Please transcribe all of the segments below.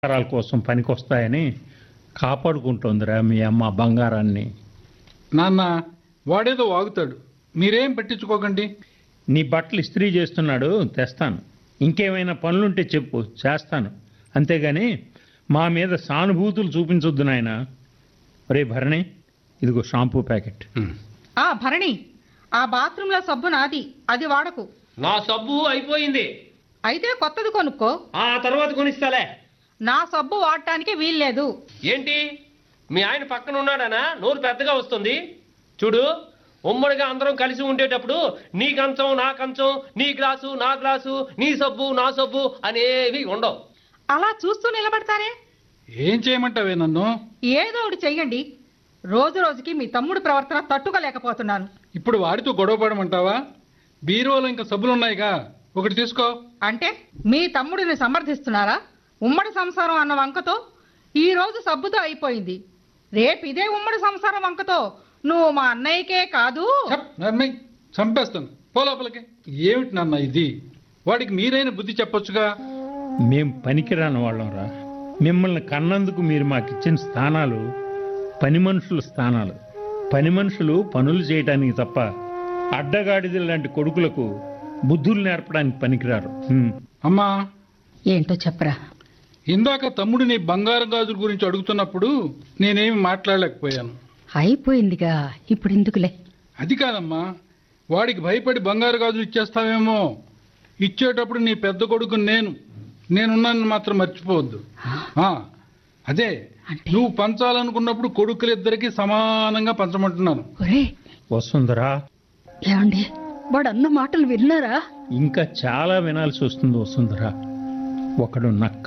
అవసరాల కోసం పనికొస్తాయని కాపాడుకుంటోందిరా మీ అమ్మ బంగారాన్ని నాన్న వాడేదో వాగుతాడు మీరేం పట్టించుకోకండి నీ బట్టలు ఇస్త్రీ చేస్తున్నాడు తెస్తాను ఇంకేమైనా పనులుంటే చెప్పు చేస్తాను అంతేగాని మా మీద సానుభూతులు చూపించొద్దు నాయన రే భరణి ఇదిగో షాంపూ ప్యాకెట్ ఆ భరణి ఆ బాత్రూంలో సబ్బు నాది అది వాడకు నా సబ్బు అయిపోయింది అయితే కొత్తది కొనుక్కో ఆ తర్వాత కొనిస్తాలే నా సబ్బు వాడటానికి వీల్లేదు ఏంటి మీ ఆయన పక్కన ఉన్నాడనా నోరు పెద్దగా వస్తుంది చూడు ఉమ్మడిగా అందరం కలిసి ఉండేటప్పుడు నీ కంచం నా కంచం నీ గ్లాసు నా గ్లాసు నీ సబ్బు నా సబ్బు అనేవి ఉండవు అలా చూస్తూ నిలబడతారే ఏం చేయమంటావే నన్ను ఏదో ఒకటి చెయ్యండి రోజు రోజుకి మీ తమ్ముడు ప్రవర్తన తట్టుకోలేకపోతున్నాను ఇప్పుడు వాడితో గొడవ పడమంటావా బీరువాలో ఇంకా సబ్బులు ఉన్నాయిగా ఒకటి తీసుకో అంటే మీ తమ్ముడిని సమర్థిస్తున్నారా ఉమ్మడి సంసారం అన్న వంకతో ఈ రోజు సబ్బుతో అయిపోయింది రేపు ఇదే ఉమ్మడి సంసారం వంకతో నువ్వు మా అన్నయ్యకే కాదు చెప్ నర్మయ్ చంపేస్తాను పో లోపలికి ఏమిటి నాన్న ఇది వాడికి మీరైన బుద్ధి చెప్పొచ్చుగా మేం పనికిరాని వాళ్ళంరా మిమ్మల్ని కన్నందుకు మీరు మాకు ఇచ్చిన స్థానాలు పని మనుషుల స్థానాలు పని మనుషులు పనులు చేయటానికి తప్ప అడ్డగాడిద లాంటి కొడుకులకు బుద్ధులు నేర్పడానికి పనికిరారు హ్మ్. అమ్మా ఏంటో చెప్పరా ఇందాక తమ్ముడు నీ బంగారు గాజుల గురించి అడుగుతున్నప్పుడు నేనేమి మాట్లాడలేకపోయాను అయిపోయిందిగా ఇప్పుడు ఎందుకులే అది కాదమ్మా వాడికి భయపడి బంగారు గాజులు ఇచ్చేస్తావేమో ఇచ్చేటప్పుడు నీ పెద్ద కొడుకు నేను నేనున్నాను మాత్రం మర్చిపోవద్దు ఆ, అదే అంటే? నువ్వు పంచాలనుకున్నప్పుడు కొడుకులిద్దరికి సమానంగా పంచమంటున్నాను ఒరే వసుంధరా ఏమండి వాడు అన్న మాటలు విన్నారా ఇంకా చాలా వినాల్సి వస్తుంది వసుంధరా ఒకడు నక్క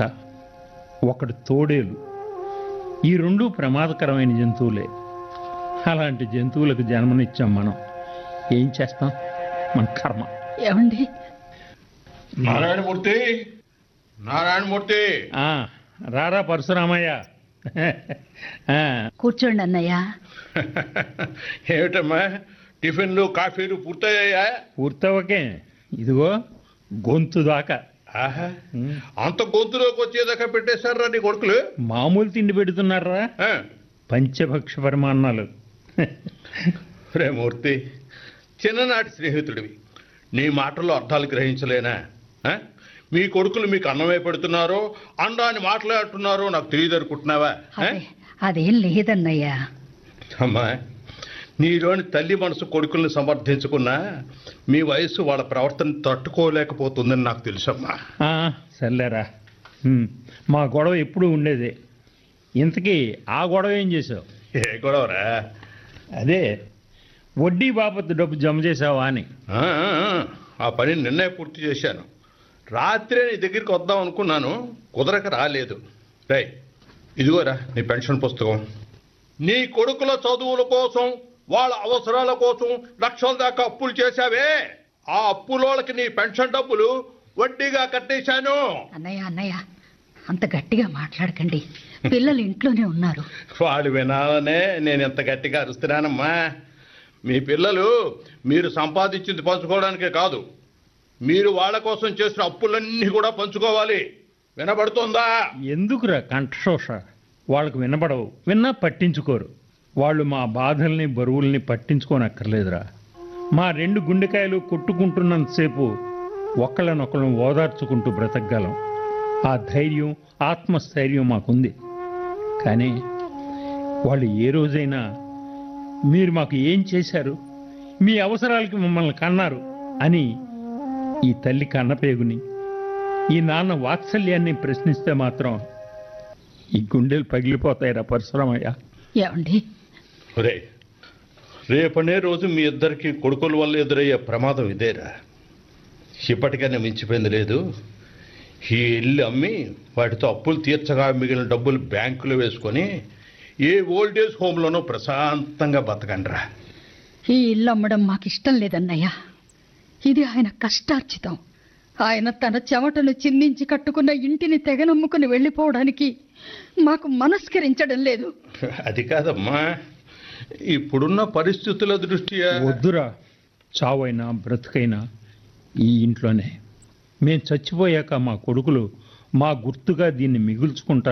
ఒకడు తోడేలు ఈ రెండు ప్రమాదకరమైన జంతువులే అలాంటి జంతువులకు జన్మనిచ్చాం మనం ఏం చేస్తాం మన కర్మ ఏమండి నారాయణమూర్తి నారాయణమూర్తి ఆ, రారా పరశురామయ్య ఆ, కూర్చోండి అన్నయ్య ఏమిటమ్మా టిఫిన్లు కాఫీలు పూర్తయ్యాయా పూర్తవకే ఇదిగో గొంతు దాకా ఆహా అంత గొంతులోకి వచ్చేదాకా పెట్టేశారా నీ కొడుకులు మామూలు తిండి పెడుతున్నారా ఆ, పంచభక్ష పరిమాణాలు రే మూర్తి చిన్ననాటి స్నేహితుడివి నీ మాటల్లో అర్థాలు గ్రహించలేనా ఆ? మీ కొడుకులు మీకు అన్నమే పెడుతున్నారో అండాన్ని మాట్లాడుతున్నారో నాకు తెలియదు అనుకుంటున్నావా ఆ? అదేం లేదన్నయ్య అమ్మా నీలోని తల్లి మనసు కొడుకుల్ని సమర్థించుకున్నా మీ వయసు వాళ్ళ ప్రవర్తన తట్టుకోలేకపోతుందని నాకు తెలుసమ్మా ఆ, సర్లేరా హ్మ్. మా గొడవ ఎప్పుడూ ఉండేదే ఇంతకీ ఆ గొడవ ఏం చేసావు ఏ గొడవరా అదే వడ్డీ బాపత్తు డబ్బు జమ చేసావా అని ఆ, ఆ, ఆ, ఆ పని నిన్నే పూర్తి చేశాను రాత్రే నీ దగ్గరికి వద్దాం అనుకున్నాను కుదరక రాలేదు రై ఇదిగోరా నీ పెన్షన్ పుస్తకం నీ కొడుకుల చదువుల కోసం వాళ్ళ అవసరాల కోసం లక్షల దాకా అప్పులు చేశావే ఆ అప్పులోళ్ళకి నీ పెన్షన్ డబ్బులు వడ్డీగా కట్టేశాను అన్నయ్య అన్నయ్య అంత గట్టిగా మాట్లాడకండి పిల్లలు ఇంట్లోనే ఉన్నారు వాళ్ళు వినాలనే నేను ఇంత గట్టిగా అరుస్తున్నానమ్మా మీ పిల్లలు మీరు సంపాదించింది పంచుకోవడానికే కాదు మీరు వాళ్ళ కోసం చేసిన అప్పులన్నీ కూడా పంచుకోవాలి వినబడుతోందా ఎందుకురా కంఠశోష వాళ్ళకు వినబడవు విన్నా పట్టించుకోరు వాళ్ళు మా బాధల్ని బరువుల్ని పట్టించుకోనక్కర్లేదురా మా రెండు గుండెకాయలు కొట్టుకుంటున్నంతసేపు ఒకళ్ళనొకళ్ళం ఓదార్చుకుంటూ బ్రతకగలం ఆ ధైర్యం ఆత్మస్థైర్యం మాకుంది కానీ వాళ్ళు ఏ రోజైనా మీరు మాకు ఏం చేశారు మీ అవసరాలకి మమ్మల్ని కన్నారు అని ఈ తల్లి కన్నపేగుని ఈ నాన్న వాత్సల్యాన్ని ప్రశ్నిస్తే మాత్రం ఈ గుండెలు పగిలిపోతాయిరా పరశురామయ్య ఏమండి రే రేపనే రోజు మీ ఇద్దరికి కొడుకుల వల్ల ఎదురయ్యే ప్రమాదం ఇదేరా ఇప్పటికైనా మించిపోయింది లేదు ఈ ఇల్లు అమ్మి వాటితో అప్పులు తీర్చగా మిగిలిన డబ్బులు బ్యాంకులో వేసుకొని ఏ ఓల్డేజ్ హోమ్లోనూ ప్రశాంతంగా బతకండిరా ఈ ఇల్లు అమ్మడం మాకు ఇష్టం లేదన్నయ్య ఇది ఆయన కష్టార్జితం ఆయన తన చెమటను చిందించి కట్టుకున్న ఇంటిని తెగనమ్ముకుని వెళ్ళిపోవడానికి మాకు మనస్కరించడం లేదు అది కాదమ్మా ఇప్పుడున్న పరిస్థితుల దృష్ట్యా వద్దురా చావైనా బ్రతుకైనా ఈ ఇంట్లోనే మేం చచ్చిపోయాక మా కొడుకులు మా గుర్తుగా దీన్ని మిగుల్చుకుంటారు